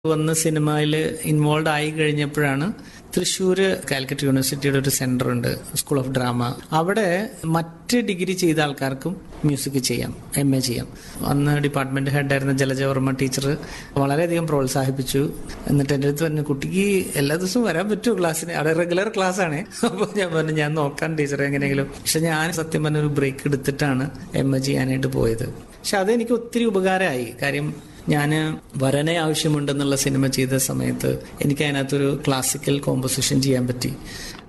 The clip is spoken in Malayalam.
വന്ന് സിനിമയിൽ ഇൻവോൾവ് ആയി കഴിഞ്ഞപ്പോഴാണ് തൃശ്ശൂര് കാലിക്കറ്റ് യൂണിവേഴ്സിറ്റിയുടെ ഒരു സെന്റർ ഉണ്ട് സ്കൂൾ ഓഫ് ഡ്രാമ അവിടെ മറ്റ് ഡിഗ്രി ചെയ്ത ആൾക്കാർക്കും മ്യൂസിക് ചെയ്യാം എം എ ചെയ്യാം അന്ന് ഡിപ്പാർട്ട്മെന്റ് ഹെഡായിരുന്ന ജലജവർമ്മ ടീച്ചർ വളരെയധികം പ്രോത്സാഹിപ്പിച്ചു എന്നിട്ട് എൻ്റെ അടുത്ത് പറഞ്ഞു കുട്ടിക്ക് എല്ലാ ദിവസവും വരാൻ പറ്റുമോ ക്ലാസ്സിന് അവിടെ റെഗുലർ ക്ലാസ് ആണ് അപ്പോൾ ഞാൻ പറഞ്ഞു ഞാൻ നോക്കാൻ ടീച്ചറെ എങ്ങനെയെങ്കിലും പക്ഷെ ഞാൻ സത്യം പറഞ്ഞ ഒരു ബ്രേക്ക് എടുത്തിട്ടാണ് എം എ ചെയ്യാനായിട്ട് പോയത് പക്ഷെ അതെനിക്ക് ഒത്തിരി ഉപകാരമായി കാര്യം ഞാൻ വരനെ ആവശ്യമുണ്ടെന്നുള്ള സിനിമ ചെയ്ത സമയത്ത് എനിക്ക് അതിനകത്തൊരു ക്ലാസിക്കൽ കോമ്പോസിഷൻ ചെയ്യാൻ പറ്റി